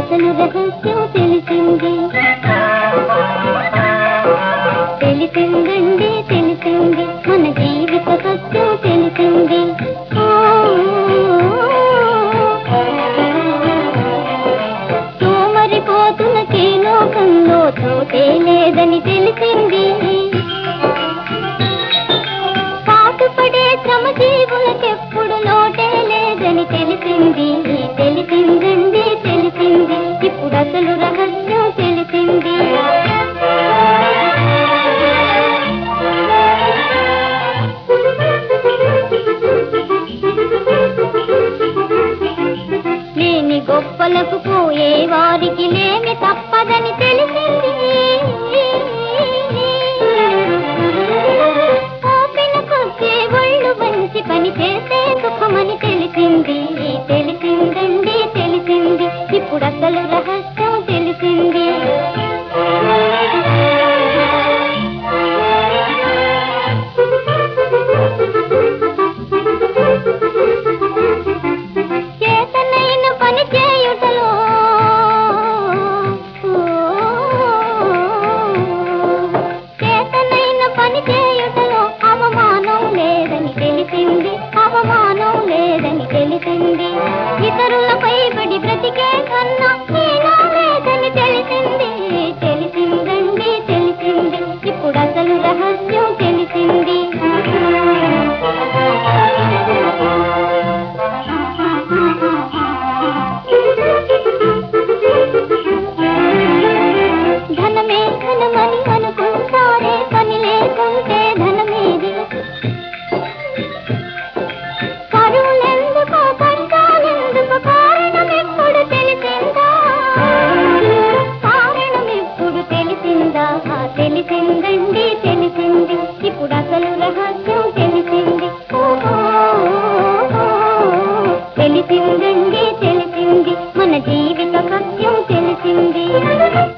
అసలు రహస్యం తెలిసింది తెలిసిందండి తెలిసింది మన జీవిత సత్యం తెలిసింది ఓ, సోమరిపోతున్న లోకంలో చోటే లేదని తెలిసింది పాటుపడే శ్రమజీవులకెప్పుడు లోటే లేదని తెలిసింది తెలిసిందండి తెలిసింది ఇప్పుడు అసలు రహస్యం తెలిసింది లేని గొప్పలకు పోయే వారికి లేమి తప్పదని తెలిసింది ఓపిన కొద్ది ఒళ్ళు వంచి పని చేసే సుఖమని తెలిసింది తెలిసిందండి తెలిసింది ఇప్పుడు అసలు రహస్యం తెలిసింది చేతనైన పని చేయుటలో చేతనైన పని చేయుటలో అవమానం లేదని తెలిసింది అవమానం లేదని తెలిసింది ఇతరులపై పడి బ్రతికే కన్నా హీనా లేదని తెలిసింది తెలిసిందండి తెలిసింది ఇప్పుడు అసలు రహస్యం తెలిసింది ధనమే ధనమని అనుకుంటారే పని లేకుంటే ధనమేది కరువులెందుకో కష్టాలెందుకు కారణం ఎప్పుడు తెలిసిందా కారణం ఎప్పుడు తెలిసిందా ఆ తెలిసిందండి తెలిసింది ఇప్పుడు అసలు రహస్యం తెలిసింది ఓహో తెలిసిందండి తెలిసింది మన జీవిత సత్యం తెలిసింది